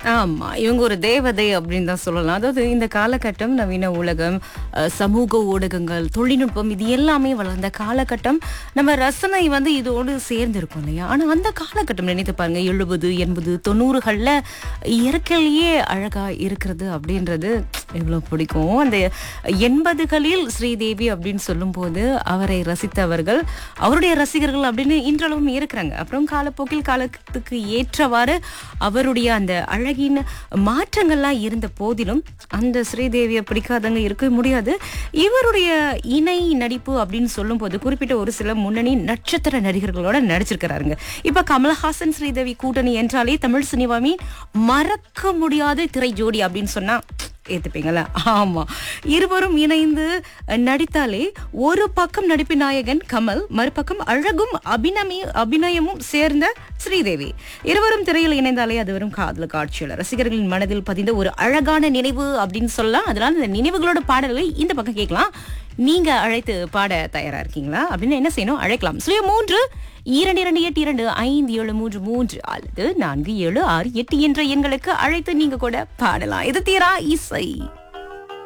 ஆமா இவங்க ஒரு தேவதை அப்படின்னு தான் சொல்லலாம் அதாவது இந்த காலகட்டம் நவீன உலகம் அஹ், சமூக ஊடகங்கள் தொழில்நுட்பம் இது எல்லாமே வளர்ந்த காலகட்டம் நம்ம ரசனை வந்து இதோடு சேர்ந்து இருக்கும் இல்லையா ஆனா அந்த காலகட்டம் நினைத்து பாருங்க எழுபது எண்பது தொண்ணூறுகள்ல இயற்கையிலேயே அழகா இருக்கிறது அப்படின்றது எவ்வளவு பிடிக்கும் அந்த எண்பதுகளில் ஸ்ரீதேவி அப்படின்னு சொல்லும்போது அவரை ரசித்தவர்கள் அவருடைய ரசிகர்கள் அப்படின்னு இன்றளவும் இருக்கிறாங்க அப்புறம் காலப்போக்கில் காலத்துக்கு ஏற்றவாறு அவருடைய அந்த அழகின் மாற்றங்கள்லாம் இருந்த போதிலும் அந்த ஸ்ரீதேவியை பிடிக்காதவங்க இருக்கவே முடியாது இவருடைய இணை நடிப்பு அப்படின்னு சொல்லும்போது குறிப்பிட்ட ஒரு சில முன்னணி நட்சத்திர நடிகர்களோட நடிச்சிருக்கிறாருங்க இப்ப கமலஹாசன் ஸ்ரீதேவி கூட்டணி என்றாலே தமிழ் சினிமாவின் மறக்க முடியாத திரை ஜோடி அப்படின்னு சொன்னா ஏத்துப்பீங்களா ஆமா இருவரும் இணைந்து நடித்தாலே ஒரு பக்கம் நடிப்பு நாயகன் கமல் மறுபக்கம் அழகும் அபிநமி அபிநயமும் சேர்ந்த ஸ்ரீதேவி இருவரும் திரையில் இணைந்தாலே அது வரும் காதல காட்சியில் ரசிகர்களின் மனதில் பதிந்த ஒரு அழகான நினைவு அப்படின்னு சொல்லலாம் அதனால இந்த நினைவுகளோட பாடல்களை இந்த பக்கம் கேட்கலாம் நீங்க அழைத்து பாட தயாரா இருக்கீங்களா அப்படின்னு என்ன செய்யணும் அழைக்கலாம் சுய மூன்று இரண்டு இரண்டு எட்டு இரண்டு ஐந்து ஏழு மூன்று மூன்று அல்லது நான்கு ஏழு ஆறு எட்டு என்ற எண்களுக்கு அழைத்து நீங்க கூட பாடலாம் இது தீரா இசை